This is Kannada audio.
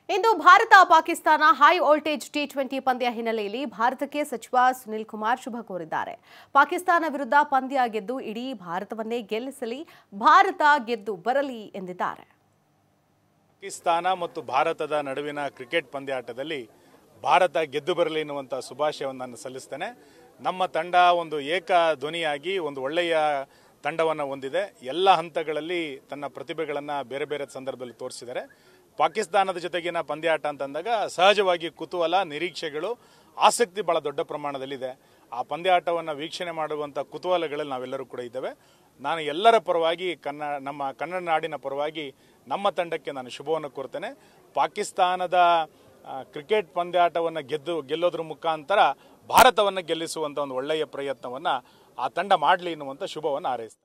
ಇಂದು Bharat Pakistan high voltage T twenty ಪಂದ್ಯ ಹಿನ್ನೆಲೆಯಲ್ಲಿ ಭಾರತಕ್ಕೆ ಸಚಿವ ಸುನಿಲ್ ಕುಮಾರ್ ಶುಭ ಕೋರಿದ್ದಾರೆ ಪಾಕಿಸ್ತಾನ ವಿರುದ್ಧ ಪಂದ್ಯ ಗೆದ್ದು ಇಡೀ ಭಾರತವನ್ನೇ ಗೆಲ್ಲಿಸಲಿ ಭಾರತ ಗೆದ್ದು ಬರಲಿ ಎಂದಿದ್ದಾರೆ ಪಾಕಿಸ್ತಾನ ಮತ್ತು ಭಾರತದ ನಡುವಿನ ಕ್ರಿಕೆಟ್ ಪಂದ್ಯಾಟದಲ್ಲಿ ಭಾರತ ಗೆದ್ದು ಬರಲಿ ಎನ್ನುವಂಥ ಶುಭಾಶಯವನ್ನು ನಾನು ಸಲ್ಲಿಸ್ತೇನೆ ನಮ್ಮ ತಂಡ ಒಂದು ಏಕ ಧ್ವನಿಯಾಗಿ ಒಂದು ಒಳ್ಳೆಯ ತಂಡವನ್ನು ಹೊಂದಿದೆ ಎಲ್ಲ ಹಂತಗಳಲ್ಲಿ ತನ್ನ ಪ್ರತಿಭೆಗಳನ್ನು ಬೇರೆ ಬೇರೆ ಸಂದರ್ಭದಲ್ಲಿ ತೋರಿಸಿದ್ದಾರೆ ಪಾಕಿಸ್ತಾನದ ಜೊತೆಗಿನ ಪಂದ್ಯಾಟ ಅಂತಂದಾಗ ಸಹಜವಾಗಿ ಕುತೂಹಲ ನಿರೀಕ್ಷೆಗಳು ಆಸಕ್ತಿ ಬಹಳ ದೊಡ್ಡ ಪ್ರಮಾಣದಲ್ಲಿದೆ ಆ ಪಂದ್ಯಾಟವನ್ನು ವೀಕ್ಷಣೆ ಮಾಡುವಂಥ ಕುತೂಹಲಗಳಲ್ಲಿ ನಾವೆಲ್ಲರೂ ಕೂಡ ಇದ್ದೇವೆ ನಾನು ಎಲ್ಲರ ಪರವಾಗಿ ಕನ್ನ ನಮ್ಮ ಕನ್ನಡ ನಾಡಿನ ಪರವಾಗಿ ನಮ್ಮ ತಂಡಕ್ಕೆ ನಾನು ಶುಭವನ್ನು ಕೋರ್ತೇನೆ ಪಾಕಿಸ್ತಾನದ ಆ, ಕ್ರಿಕೆಟ್ ಪಂದ್ಯಾಟವನ್ನು ಗೆದ್ದು ಗೆಲ್ಲೋದ್ರ ಮುಖಾಂತರ ಭಾರತವನ್ನು ಗೆಲ್ಲಿಸುವಂಥ ಒಂದು ಒಳ್ಳೆಯ ಪ್ರಯತ್ನವನ್ನು ಆ ತಂಡ ಮಾಡಲಿ ಎನ್ನುವಂಥ ಶುಭವನ್ನು ಹಾರೈಸ್ತೇನೆ